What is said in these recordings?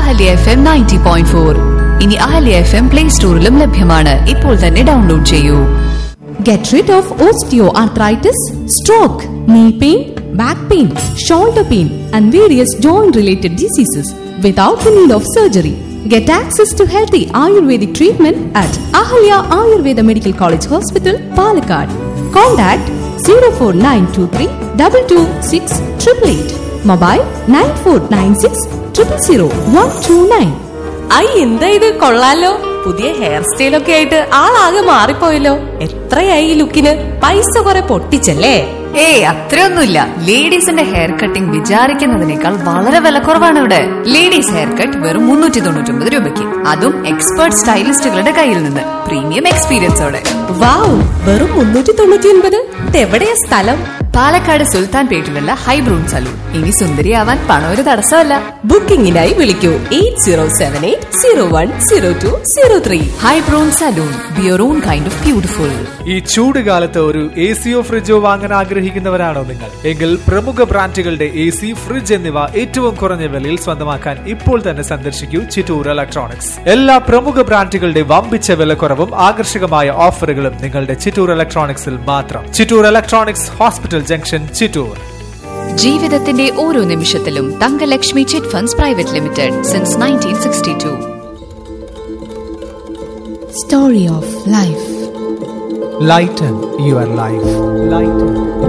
Ahalya F M ninety point four ഇനി Ahalya F M play സ്റ്റോറിലും ലഭ്യമാണ് ഇപ്പോൾ തന്നെ ഡൗൺലോഡ് ചെയ്യൂ Get rid of osteoarthritis, stroke, knee pain, back pain, shoulder pain, and various joint related diseases without the need of surgery. Get access to healthy Ayurvedic treatment at Ahalya Ayurveda Medical College Hospital, Palakkad. Contact 04923 226 888. Mobile 9496 000 129. ഐ എന്താ ഇത് കൊള്ളാലോ പുതിയ hair സ്റ്റൈലൊക്കെ ആയിട്ട് ആളാകെ മാറിപ്പോയല്ലോ എത്രയായി ഈ ലുക്കിന് പൈസ കുറെ പൊട്ടിച്ചല്ലേ ഏയ് അത്രയൊന്നുമില്ല ലേഡീസിന്റെ ഹെയർ കട്ടിംഗ് വിചാരിക്കുന്നതിനേക്കാൾ വളരെ വിലക്കുറവാണ് ഇവിടെ ലേഡീസ് ഹെയർ കട്ട് വെറും മുന്നൂറ്റി തൊണ്ണൂറ്റി ഒമ്പത് രൂപയ്ക്ക് അതും എക്സ്പേർട്ട് സ്റ്റൈലിസ്റ്റുകളുടെ കയ്യിൽ നിന്ന് പ്രീമിയം എക്സ്പീരിയൻസോടെ വാവ് വെറും മുന്നൂറ്റി തൊണ്ണൂറ്റി ഒൻപത് ഇതെവിടെയാ സ്ഥലം പാലക്കാട് സുൽത്താൻ പേട്ടിലുള്ള ഹൈബ്രൂൺ സലൂൺ ഇനി സുന്ദരിയാവാൻ പണം ഒരു തടസ്സമല്ല ബുക്കിംഗിനായി വിളിക്കൂ eight zero seven eight zero one zero two zero three ഹൈബ്രൂൺ salon be your own kind of beautiful ഈ ചൂട് കാലത്ത് ഒരു എ സിയോ ഫ്രിഡ്ജോ വാങ്ങാൻ ആഗ്രഹിക്കുന്നവരാണോ നിങ്ങൾ എങ്കിൽ പ്രമുഖ ബ്രാൻഡുകളുടെ എ സി ഫ്രിഡ്ജ് എന്നിവ ഏറ്റവും കുറഞ്ഞ വിലയിൽ സ്വന്തമാക്കാൻ ഇപ്പോൾ തന്നെ സന്ദർശിക്കൂ ചിറ്റൂർ ഇലക്ട്രോണിക്സ് എല്ലാ പ്രമുഖ ബ്രാൻഡുകളുടെ വമ്പിച്ച വിലക്കുറവും ആകർഷകമായ ഓഫറുകളും നിങ്ങളുടെ ചിറ്റൂർ ഇലക്ട്രോണിക്സിൽ മാത്രം Chittoor electronics hospital junction Chittoor ജീവിതത്തിന്റെ ഓരോ നിമിഷത്തിലും Thankalakshmi chit funds private limited since nineteen sixty two Story of Life. Lighten your life lighten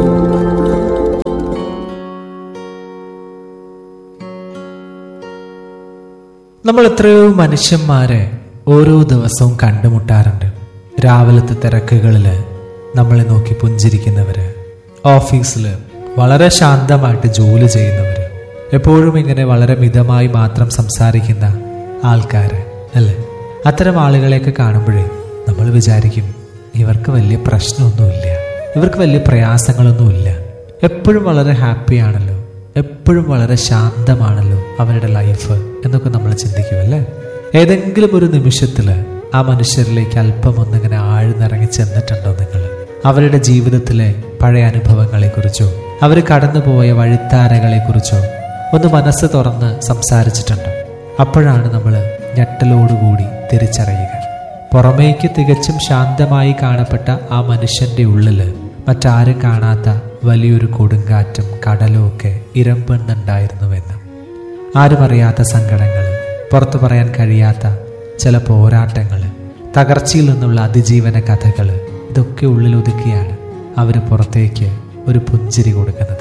നമ്മൾ എത്രയോ മനുഷ്യന്മാരെ ഓരോ ദിവസവും കണ്ടുമുട്ടാറുണ്ട് രാവിലത്തെ തിരക്കുകളിൽ നമ്മളെ നോക്കി പുഞ്ചിരിക്കുന്നവര് ഓഫീസിൽ വളരെ ശാന്തമായിട്ട് ജോലി ചെയ്യുന്നവര് എപ്പോഴും ഇങ്ങനെ വളരെ മിതമായി മാത്രം സംസാരിക്കുന്ന ആൾക്കാര് അല്ലേ അത്തരം ആളുകളെയൊക്കെ കാണുമ്പോഴേ നമ്മൾ വിചാരിക്കും ഇവർക്ക് വലിയ പ്രശ്നമൊന്നുമില്ല ഇവർക്ക് വലിയ പ്രയാസങ്ങളൊന്നുമില്ല എപ്പോഴും വളരെ ഹാപ്പിയാണല്ലോ എപ്പോഴും വളരെ ശാന്തമാണല്ലോ അവരുടെ ലൈഫ് എന്നൊക്കെ നമ്മൾ ചിന്തിക്കും അല്ലേ ഏതെങ്കിലും ഒരു നിമിഷത്തിൽ ആ മനുഷ്യരിലേക്ക് അല്പം ഒന്നിങ്ങനെ ആഴ്ന്നിറങ്ങി ചെന്നിട്ടുണ്ടോ നിങ്ങൾ അവരുടെ ജീവിതത്തിലെ പഴയ അനുഭവങ്ങളെക്കുറിച്ചോ അവർ കടന്നുപോയ വഴിത്താരകളെക്കുറിച്ചോ ഒന്ന് മനസ്സ് തുറന്ന് സംസാരിച്ചിട്ടുണ്ടോ അപ്പോഴാണ് നമ്മൾ ഞെട്ടലോടുകൂടി തിരിച്ചറിയുക പുറമേക്ക് തികച്ചും ശാന്തമായി കാണപ്പെട്ട ആ മനുഷ്യന്റെ ഉള്ളില് മറ്റാരും കാണാത്ത വലിയൊരു കൊടുങ്കാറ്റും കടലും ഒക്കെ ഇരമ്പെണ്ണുണ്ടായിരുന്നുവെന്ന് ആരും അറിയാത്ത സങ്കടങ്ങൾ പുറത്തു പറയാൻ കഴിയാത്ത ചില പോരാട്ടങ്ങൾ തകർച്ചയിൽ നിന്നുള്ള അതിജീവന കഥകൾ ഇതൊക്കെ ഉള്ളിലൊതുക്കിയാണ് അവർ പുറത്തേക്ക് ഒരു പുഞ്ചിരി കൊടുക്കുന്നത്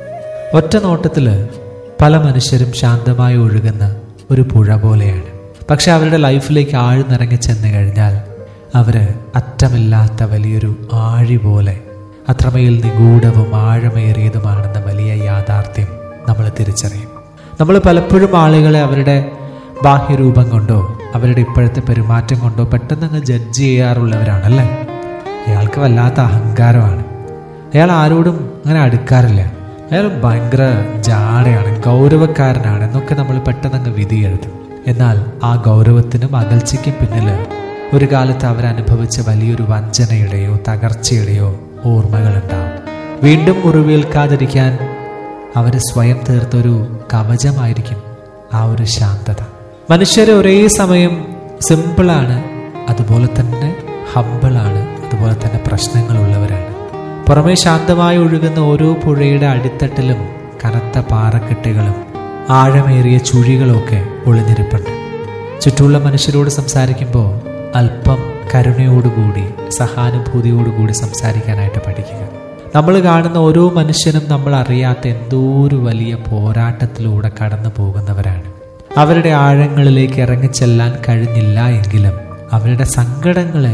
ഒറ്റ നോട്ടത്തിൽ പല മനുഷ്യരും ശാന്തമായി ഒഴുകുന്ന ഒരു പുഴ പോലെയാണ് പക്ഷെ അവരുടെ ലൈഫിലേക്ക് ആഴ്ന്നിറങ്ങി ചെന്ന് കഴിഞ്ഞാൽ അവര് അറ്റമില്ലാത്ത വലിയൊരു ആഴി പോലെ അത്രമേൽ നിഗൂഢവും ആഴമേറിയതുമാണെന്ന വലിയ യാഥാർത്ഥ്യം നമ്മൾ തിരിച്ചറിയും നമ്മൾ പലപ്പോഴും ആളുകളെ അവരുടെ ബാഹ്യരൂപം കൊണ്ടോ അവരുടെ ഇപ്പോഴത്തെ പെരുമാറ്റം കൊണ്ടോ പെട്ടെന്ന് അങ്ങ് ജഡ്ജ് ചെയ്യാറുള്ളവരാണല്ലേ അയാൾക്ക് വല്ലാത്ത അഹങ്കാരമാണ് അയാൾ ആരോടും അങ്ങനെ അടുക്കാറില്ല അയാൾ ഭയങ്കര ജാടയാണ് ഗൗരവക്കാരനാണ് എന്നൊക്കെ നമ്മൾ പെട്ടെന്ന് അങ്ങ് വിധി എഴുതും എന്നാൽ ആ ഗൗരവത്തിനും അകൽച്ചയ്ക്കും പിന്നിൽ ഒരു കാലത്ത് അവരനുഭവിച്ച വലിയൊരു വഞ്ചനയുടെയോ തകർച്ചയുടെയോ ഓർമ്മകളുണ്ടാവും വീണ്ടും മുറിവേൽക്കാതിരിക്കാൻ അവർ സ്വയം തീർത്തൊരു കവചമായിരിക്കും ആ ഒരു ശാന്തത മനുഷ്യർ ഒരേ സമയം സിമ്പിളാണ് അതുപോലെ തന്നെ ഹമ്പിളാണ് അതുപോലെ തന്നെ പ്രശ്നങ്ങളുള്ളവരാണ് പുറമേ ശാന്തമായി ഒഴുകുന്ന ഓരോ പുഴയുടെ അടിത്തട്ടിലും കനത്ത പാറക്കെട്ടുകളും ആഴമേറിയ ചുഴികളൊക്കെ ഒളിഞ്ഞിരിപ്പുണ്ട് ചുറ്റുമുള്ള മനുഷ്യരോട് സംസാരിക്കുമ്പോൾ അല്പം കരുണയോടുകൂടി സഹാനുഭൂതിയോടുകൂടി സംസാരിക്കാനായിട്ട് പഠിക്കുക നമ്മൾ കാണുന്ന ഓരോ മനുഷ്യനും നമ്മൾ അറിയാത്ത എന്തോ ഒരു വലിയ പോരാട്ടത്തിലൂടെ കടന്നു പോകുന്നവരാണ് അവരുടെ ആഴങ്ങളിലേക്ക് ഇറങ്ങിച്ചെല്ലാൻ കഴിഞ്ഞില്ല എങ്കിലും അവരുടെ സങ്കടങ്ങളെ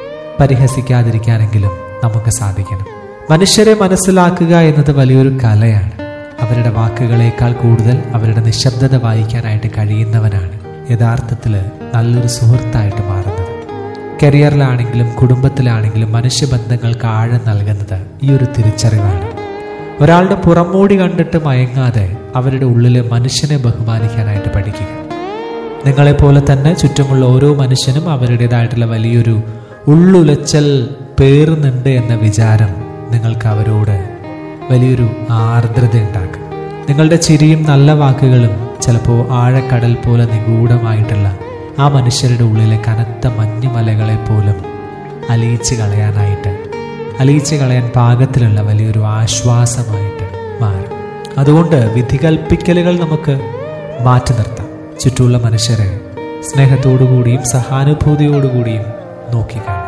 പരിഹസിക്കാതിരിക്കാനെങ്കിലും നമുക്ക് സാധിക്കണം മനുഷ്യരെ മനസ്സിലാക്കുക എന്നത് വലിയൊരു കലയാണ് അവരുടെ വാക്കുകളേക്കാൾ കൂടുതൽ അവരുടെ നിശബ്ദത വായിക്കാനായിട്ട് കഴിയുന്നവനാണ് യഥാർത്ഥത്തിൽ നല്ലൊരു സുഹൃത്തായിട്ട് മാറുന്നത് കരിയറിലാണെങ്കിലും കുടുംബത്തിലാണെങ്കിലും മനുഷ്യബന്ധങ്ങൾക്ക് ആഴം നൽകുന്നത് ഈ ഒരു തിരിച്ചറിവാണ് ഒരാളുടെ പുറമോടി കണ്ടിട്ട് മയങ്ങാതെ അവരുടെ ഉള്ളിലെ മനുഷ്യനെ ബഹുമാനിക്കാനായിട്ട് പഠിക്കുക നിങ്ങളെപ്പോലെ തന്നെ ചുറ്റുമുള്ള ഓരോ മനുഷ്യനും അവരുടേതായിട്ടുള്ള വലിയൊരു ഉള്ളുലച്ചൽ പേറുന്നുണ്ട് എന്ന വിചാരം നിങ്ങൾക്ക് അവരോട് വലിയൊരു ആർദ്രത ഉണ്ടാക്കും നിങ്ങളുടെ ചിരിയും നല്ല വാക്കുകളും ചിലപ്പോൾ ആഴക്കടൽ പോലെ നിഗൂഢമായിട്ടുള്ള ആ മനുഷ്യരുടെ ഉള്ളിലെ കനത്ത മഞ്ഞുമലകളെ പോലും അലിയിച്ച് കളയാനായിട്ട് അലിയിച്ച് കളയാൻ പാകത്തിലുള്ള വലിയൊരു ആശ്വാസമായിട്ട് മാറും അതുകൊണ്ട് വിധികൽപ്പിക്കലുകൾ നമുക്ക് മാറ്റി നിർത്താം ചുറ്റുമുള്ള മനുഷ്യരെ സ്നേഹത്തോടുകൂടിയും സഹാനുഭൂതിയോടുകൂടിയും നോക്കിക്കാണാം